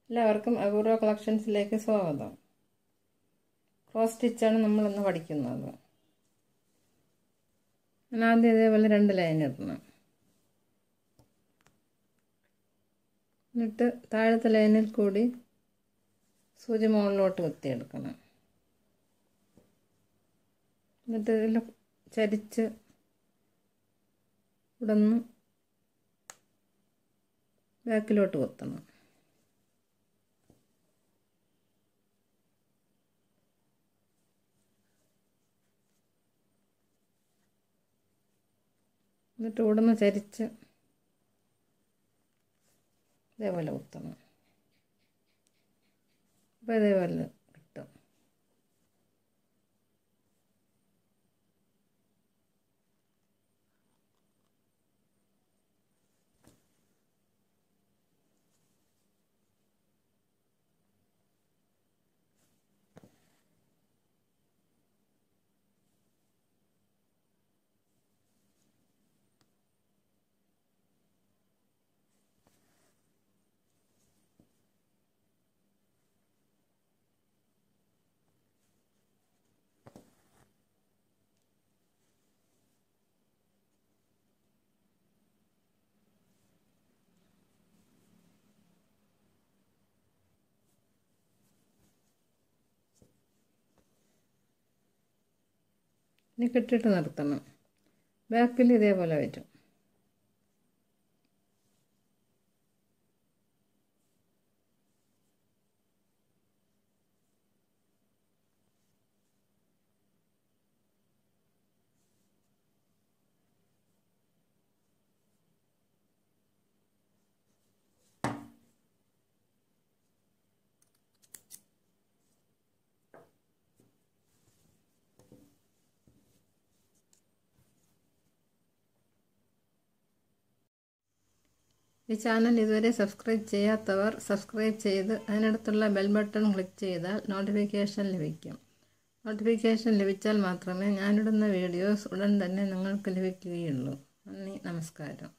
എല്ലാവർക്കും അപൂർവ കളക്ഷൻസിലേക്ക് സ്വാഗതം ക്രോസ് സ്റ്റിച്ചാണ് നമ്മളിന്ന് പഠിക്കുന്നത് ഞാൻ ആദ്യം ഇതേപോലെ രണ്ട് ലൈൻ ഇടണം എന്നിട്ട് താഴത്തെ ലൈനിൽ കൂടി സൂചി മുകളിലോട്ട് കുത്തിയെടുക്കണം എന്നിട്ട് ഇതിൽ ചരിച്ച് ഇവിടെ നിന്ന് ബാക്കിലോട്ട് കുത്തണം എന്നിട്ട് ഇവിടുന്ന് ചരിച്ച് ഇതേപോലെ കുത്തണം അപ്പോൾ ഇതേപോലെ കിട്ടും ഇനി കെട്ടിട്ട് നിർത്തണം ബാക്കിൽ ഇതേപോലെ വരും ഈ ചാനൽ ഇതുവരെ സബ്സ്ക്രൈബ് ചെയ്യാത്തവർ സബ്സ്ക്രൈബ് ചെയ്ത് അതിനടുത്തുള്ള ബെൽ ബട്ടൺ ക്ലിക്ക് ചെയ്താൽ നോട്ടിഫിക്കേഷൻ ലഭിക്കും നോട്ടിഫിക്കേഷൻ ലഭിച്ചാൽ മാത്രമേ ഞാനിടുന്ന വീഡിയോസ് ഉടൻ തന്നെ നിങ്ങൾക്ക് ലഭിക്കുകയുള്ളൂ നന്ദി നമസ്കാരം